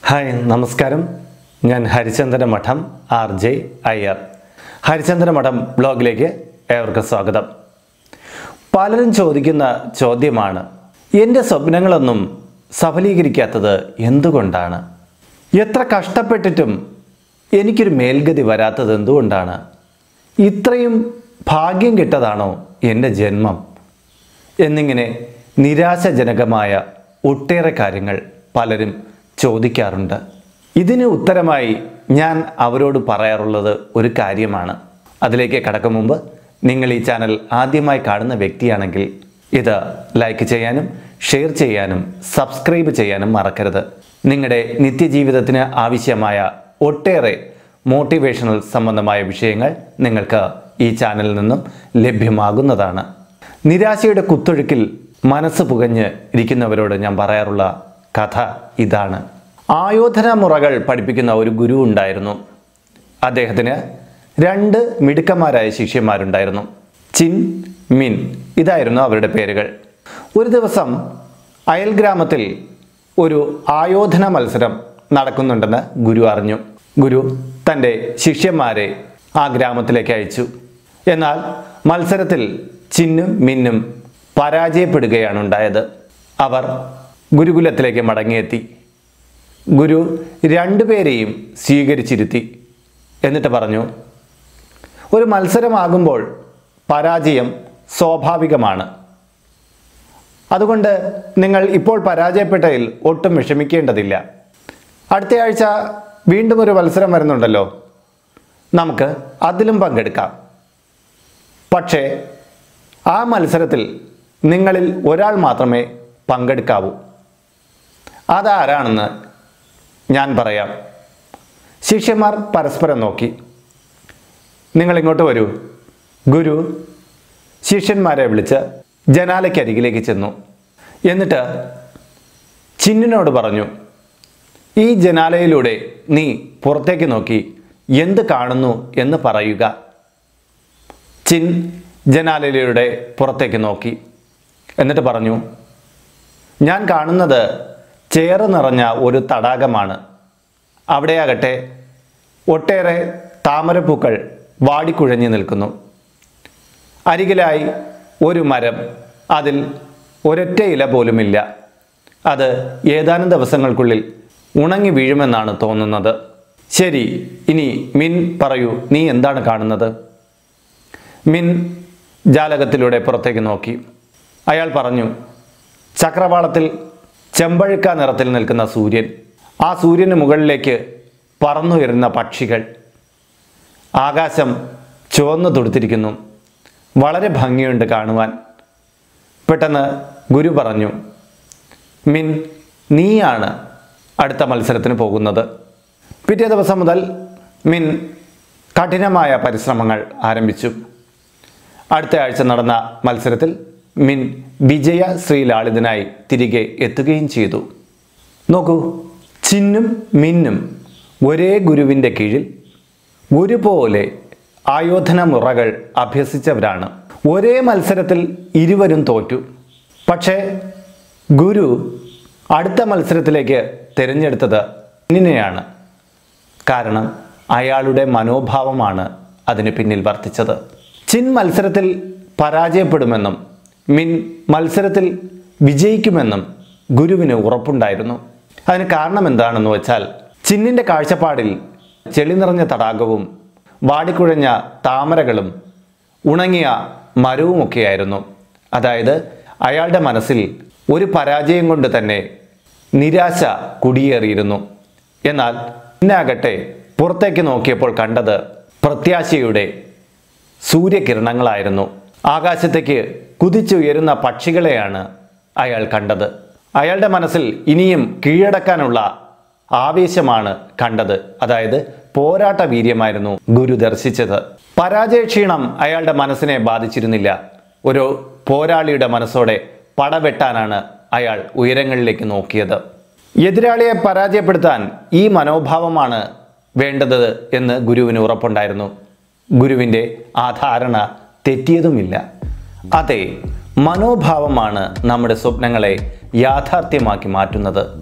hi നമസ്കാരം ഞാൻ ഹരിചന്ദ്ര മഠം ആർ ജെ അയ്യർ ഹരിചന്ദ്ര മഠം ബ്ലോഗിലേക്ക് ഏവർക്കും സ്വാഗതം പലരും ചോദിക്കുന്ന ചോദ്യമാണ് എൻ്റെ സ്വപ്നങ്ങളൊന്നും സഫലീകരിക്കാത്തത് എന്തുകൊണ്ടാണ് എത്ര കഷ്ടപ്പെട്ടിട്ടും എനിക്കൊരു മേൽഗതി വരാത്തത് എന്തുകൊണ്ടാണ് ഇത്രയും ഭാഗ്യം കിട്ടതാണോ എൻ്റെ ജന്മം എന്നിങ്ങനെ നിരാശജനകമായ ഒട്ടേറെ കാര്യങ്ങൾ പലരും ചോദിക്കാറുണ്ട് ഇതിന് ഉത്തരമായി ഞാൻ അവരോട് പറയാറുള്ളത് ഒരു കാര്യമാണ് അതിലേക്ക് കടക്കും മുമ്പ് നിങ്ങൾ ഈ ചാനൽ ആദ്യമായി കാണുന്ന വ്യക്തിയാണെങ്കിൽ ഇത് ലൈക്ക് ചെയ്യാനും ഷെയർ ചെയ്യാനും സബ്സ്ക്രൈബ് ചെയ്യാനും മറക്കരുത് നിങ്ങളുടെ നിത്യജീവിതത്തിന് ആവശ്യമായ ഒട്ടേറെ മോട്ടിവേഷണൽ സംബന്ധമായ വിഷയങ്ങൾ നിങ്ങൾക്ക് ഈ ചാനലിൽ നിന്നും ലഭ്യമാകുന്നതാണ് നിരാശയുടെ കുത്തൊഴുക്കിൽ മനസ്സ് പുകഞ്ഞ് ഇരിക്കുന്നവരോട് ഞാൻ പറയാറുള്ള കഥ ഇതാണ് ആയോധന മുറകൾ പഠിപ്പിക്കുന്ന ഒരു ഗുരു ഉണ്ടായിരുന്നു അദ്ദേഹത്തിന് രണ്ട് മിടുക്കന്മാരായ ശിഷ്യന്മാരുണ്ടായിരുന്നു ചിൻ മിൻ ഇതായിരുന്നു അവരുടെ പേരുകൾ ഒരു ദിവസം അയൽ ഗ്രാമത്തിൽ ഒരു ആയോധന മത്സരം നടക്കുന്നുണ്ടെന്ന് ഗുരു അറിഞ്ഞു ഗുരു തൻ്റെ ശിഷ്യന്മാരെ ആ ഗ്രാമത്തിലേക്ക് അയച്ചു എന്നാൽ മത്സരത്തിൽ ചിന്നും മിന്നും പരാജയപ്പെടുകയാണ് ഉണ്ടായത് അവർ ഗുരുകുലത്തിലേക്ക് മടങ്ങിയെത്തി ഗുരു രണ്ടുപേരെയും സ്വീകരിച്ചിരുത്തി എന്നിട്ട് പറഞ്ഞു ഒരു മത്സരമാകുമ്പോൾ പരാജയം സ്വാഭാവികമാണ് അതുകൊണ്ട് നിങ്ങൾ ഇപ്പോൾ പരാജയപ്പെട്ടതിൽ ഒട്ടും വിഷമിക്കേണ്ടതില്ല അടുത്ത ആഴ്ച വീണ്ടും ഒരു മത്സരം വരുന്നുണ്ടല്ലോ നമുക്ക് അതിലും പങ്കെടുക്കാം പക്ഷേ ആ മത്സരത്തിൽ നിങ്ങളിൽ ഒരാൾ മാത്രമേ പങ്കെടുക്കാവൂ അതാരാണെന്ന് ഞാൻ പറയാം ശിഷ്യന്മാർ പരസ്പരം നോക്കി നിങ്ങൾ ഇങ്ങോട്ട് വരൂ ഗുരു ശിഷ്യന്മാരെ വിളിച്ച് ജനാലയ്ക്കരികിലേക്ക് ചെന്നു എന്നിട്ട് ചിന്നിനോട് പറഞ്ഞു ഈ ജനാലയിലൂടെ നീ പുറത്തേക്ക് നോക്കി എന്ത് കാണുന്നു എന്ന് പറയുക ചിൻ ജനാലയിലൂടെ പുറത്തേക്ക് നോക്കി എന്നിട്ട് പറഞ്ഞു ഞാൻ കാണുന്നത് ചേറ് നിറഞ്ഞ ഒരു തടാകമാണ് അവിടെയാകട്ടെ ഒട്ടേറെ താമരപ്പൂക്കൾ വാടിക്കുഴഞ്ഞു നിൽക്കുന്നു അരികിലായി ഒരു മരം അതിൽ ഒരൊറ്റ ഇല പോലുമില്ല അത് ഏതാനും ദിവസങ്ങൾക്കുള്ളിൽ ഉണങ്ങി വീഴുമെന്നാണ് തോന്നുന്നത് ശരി ഇനി മിൻ പറയൂ നീ എന്താണ് കാണുന്നത് മിൻ ജാലകത്തിലൂടെ പുറത്തേക്ക് നോക്കി അയാൾ പറഞ്ഞു ചക്രവാളത്തിൽ ചെമ്പഴുക്ക നിറത്തിൽ നിൽക്കുന്ന സൂര്യൻ ആ സൂര്യന് മുകളിലേക്ക് പറന്നുയരുന്ന പക്ഷികൾ ആകാശം ചുവന്നു തുടുത്തിരിക്കുന്നു വളരെ ഭംഗിയുണ്ട് കാണുവാൻ പെട്ടെന്ന് ഗുരു പറഞ്ഞു മിൻ നീയാണ് അടുത്ത മത്സരത്തിന് പോകുന്നത് പിറ്റേ ദിവസം മുതൽ മിൻ കഠിനമായ പരിശ്രമങ്ങൾ ആരംഭിച്ചു അടുത്ത ആഴ്ച നടന്ന മത്സരത്തിൽ മിൻ വിജയ ശ്രീലാളിതനായി തിരികെ എത്തുകയും ചെയ്തു നോക്കൂ ചിന്നും മിന്നും ഒരേ ഗുരുവിൻ്റെ കീഴിൽ ഒരുപോലെ ആയോധന മുറകൾ അഭ്യസിച്ചവരാണ് ഒരേ മത്സരത്തിൽ ഇരുവരും തോറ്റു പക്ഷേ ഗുരു അടുത്ത മത്സരത്തിലേക്ക് തിരഞ്ഞെടുത്തത് മിന്നിനെയാണ് കാരണം അയാളുടെ മനോഭാവമാണ് അതിന് പിന്നിൽ വർത്തിച്ചത് ചിൻ മത്സരത്തിൽ പരാജയപ്പെടുമെന്നും മിൻ മത്സരത്തിൽ വിജയിക്കുമെന്നും ഗുരുവിന് ഉറപ്പുണ്ടായിരുന്നു അതിന് കാരണം എന്താണെന്ന് വെച്ചാൽ ചിന്നിൻ്റെ കാഴ്ചപ്പാടിൽ ചെളി നിറഞ്ഞ തടാകവും വാടിക്കുഴഞ്ഞ താമരകളും ഉണങ്ങിയ മരവുമൊക്കെയായിരുന്നു അതായത് അയാളുടെ മനസ്സിൽ ഒരു പരാജയം കൊണ്ട് തന്നെ നിരാശ കുടിയേറിയിരുന്നു എന്നാൽ പിന്നാകട്ടെ പുറത്തേക്ക് നോക്കിയപ്പോൾ കണ്ടത് പ്രത്യാശയുടെ സൂര്യകിരണങ്ങളായിരുന്നു ആകാശത്തേക്ക് കുതിച്ചുയരുന്ന പക്ഷികളെയാണ് അയാൾ കണ്ടത് അയാളുടെ മനസ്സിൽ ഇനിയും കീഴടക്കാനുള്ള ആവേശമാണ് കണ്ടത് അതായത് പോരാട്ട വീര്യമായിരുന്നു ഗുരു ദർശിച്ചത് പരാജയക്ഷീണം അയാളുടെ മനസ്സിനെ ബാധിച്ചിരുന്നില്ല ഒരു പോരാളിയുടെ മനസ്സോടെ പടവെട്ടാനാണ് അയാൾ ഉയരങ്ങളിലേക്ക് നോക്കിയത് എതിരാളിയെ പരാജയപ്പെടുത്താൻ ഈ മനോഭാവമാണ് വേണ്ടത് എന്ന് ഗുരുവിന് ഉറപ്പുണ്ടായിരുന്നു ഗുരുവിൻ്റെ ആ ധാരണ തെറ്റിയതുമില്ല അതെ മനോഭാവമാണ് നമ്മുടെ സ്വപ്നങ്ങളെ യാഥാർത്ഥ്യമാക്കി മാറ്റുന്നത്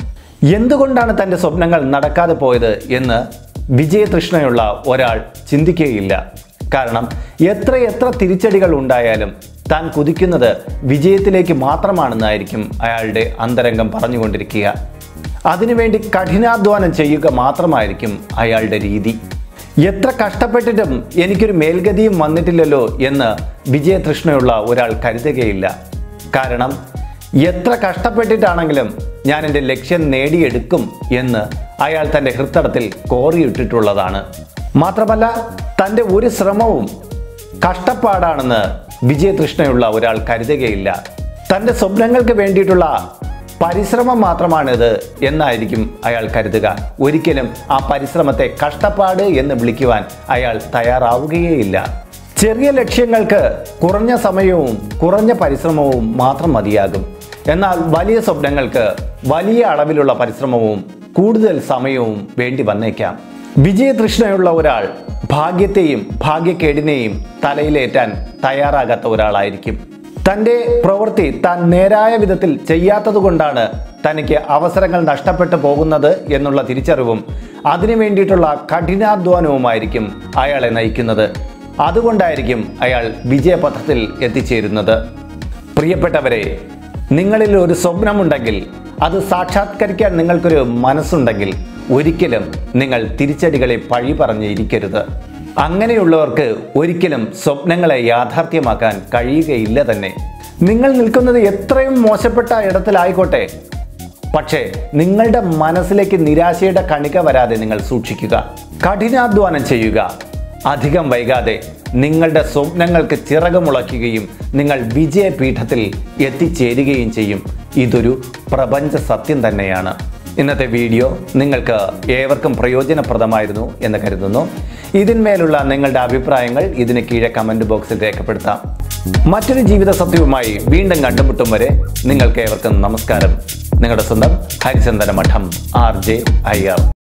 എന്തുകൊണ്ടാണ് തൻ്റെ സ്വപ്നങ്ങൾ നടക്കാതെ പോയത് എന്ന് വിജയതൃഷ്ണയുള്ള ഒരാൾ ചിന്തിക്കുകയില്ല കാരണം എത്ര എത്ര തിരിച്ചടികൾ ഉണ്ടായാലും താൻ കുതിക്കുന്നത് വിജയത്തിലേക്ക് മാത്രമാണെന്നായിരിക്കും അയാളുടെ അന്തരംഗം പറഞ്ഞുകൊണ്ടിരിക്കുക അതിനുവേണ്ടി കഠിനാധ്വാനം ചെയ്യുക മാത്രമായിരിക്കും അയാളുടെ രീതി എത്ര കഷ്ടപ്പെട്ടിട്ടും എനിക്കൊരു മേൽഗതിയും വന്നിട്ടില്ലല്ലോ എന്ന് വിജയതൃഷ്ണയുള്ള ഒരാൾ കരുതുകയില്ല കാരണം എത്ര കഷ്ടപ്പെട്ടിട്ടാണെങ്കിലും ഞാൻ എൻ്റെ ലക്ഷ്യം നേടിയെടുക്കും എന്ന് അയാൾ തൻ്റെ ഹൃത്തടത്തിൽ കോറിയിട്ടിട്ടുള്ളതാണ് മാത്രമല്ല തൻ്റെ ഒരു ശ്രമവും കഷ്ടപ്പാടാണെന്ന് വിജയതൃഷ്ണയുള്ള ഒരാൾ കരുതുകയില്ല തൻ്റെ സ്വപ്നങ്ങൾക്ക് വേണ്ടിയിട്ടുള്ള പരിശ്രമം മാത്രമാണിത് എന്നായിരിക്കും അയാൾ കരുതുക ഒരിക്കലും ആ പരിശ്രമത്തെ കഷ്ടപ്പാട് എന്ന് വിളിക്കുവാൻ അയാൾ തയ്യാറാവുകയേയില്ല ചെറിയ ലക്ഷ്യങ്ങൾക്ക് കുറഞ്ഞ സമയവും കുറഞ്ഞ പരിശ്രമവും മാത്രം മതിയാകും എന്നാൽ വലിയ സ്വപ്നങ്ങൾക്ക് വലിയ അളവിലുള്ള പരിശ്രമവും കൂടുതൽ സമയവും വേണ്ടി വന്നേക്കാം വിജയതൃഷ്ണയുള്ള ഒരാൾ ഭാഗ്യത്തെയും ഭാഗ്യക്കേടിനെയും തലയിലേറ്റാൻ തയ്യാറാകാത്ത ഒരാളായിരിക്കും തൻ്റെ പ്രവൃത്തി താൻ നേരായ വിധത്തിൽ ചെയ്യാത്തത് കൊണ്ടാണ് തനിക്ക് അവസരങ്ങൾ നഷ്ടപ്പെട്ടു പോകുന്നത് എന്നുള്ള തിരിച്ചറിവും അതിനു വേണ്ടിയിട്ടുള്ള കഠിനാധ്വാനവുമായിരിക്കും അയാളെ നയിക്കുന്നത് അതുകൊണ്ടായിരിക്കും അയാൾ വിജയപഥത്തിൽ എത്തിച്ചേരുന്നത് പ്രിയപ്പെട്ടവരെ നിങ്ങളിൽ ഒരു സ്വപ്നമുണ്ടെങ്കിൽ അത് സാക്ഷാത്കരിക്കാൻ നിങ്ങൾക്കൊരു മനസ്സുണ്ടെങ്കിൽ ഒരിക്കലും നിങ്ങൾ തിരിച്ചടികളെ പഴി പറഞ്ഞിരിക്കരുത് അങ്ങനെയുള്ളവർക്ക് ഒരിക്കലും സ്വപ്നങ്ങളെ യാഥാർത്ഥ്യമാക്കാൻ കഴിയുകയില്ല തന്നെ നിങ്ങൾ നിൽക്കുന്നത് എത്രയും മോശപ്പെട്ട ഇടത്തിലായിക്കോട്ടെ പക്ഷേ നിങ്ങളുടെ മനസ്സിലേക്ക് നിരാശയുടെ കണിക വരാതെ നിങ്ങൾ സൂക്ഷിക്കുക കഠിനാധ്വാനം ചെയ്യുക അധികം വൈകാതെ നിങ്ങളുടെ സ്വപ്നങ്ങൾക്ക് ചിറകുമുളയ്ക്കുകയും നിങ്ങൾ വിജയപീഠത്തിൽ എത്തിച്ചേരുകയും ചെയ്യും ഇതൊരു പ്രപഞ്ച സത്യം തന്നെയാണ് ഇന്നത്തെ വീഡിയോ നിങ്ങൾക്ക് ഏവർക്കും പ്രയോജനപ്രദമായിരുന്നു എന്ന് കരുതുന്നു ഇതിന്മേലുള്ള നിങ്ങളുടെ അഭിപ്രായങ്ങൾ ഇതിന് കീഴെ കമൻറ്റ് ബോക്സിൽ രേഖപ്പെടുത്താം മറ്റൊരു ജീവിത സത്യവുമായി വീണ്ടും കണ്ടുമുട്ടും വരെ നിങ്ങൾക്ക് ഏവർക്കും നമസ്കാരം നിങ്ങളുടെ സ്വന്തം ഹരിചന്ദന മഠം ആർ ജെ അയ്യർ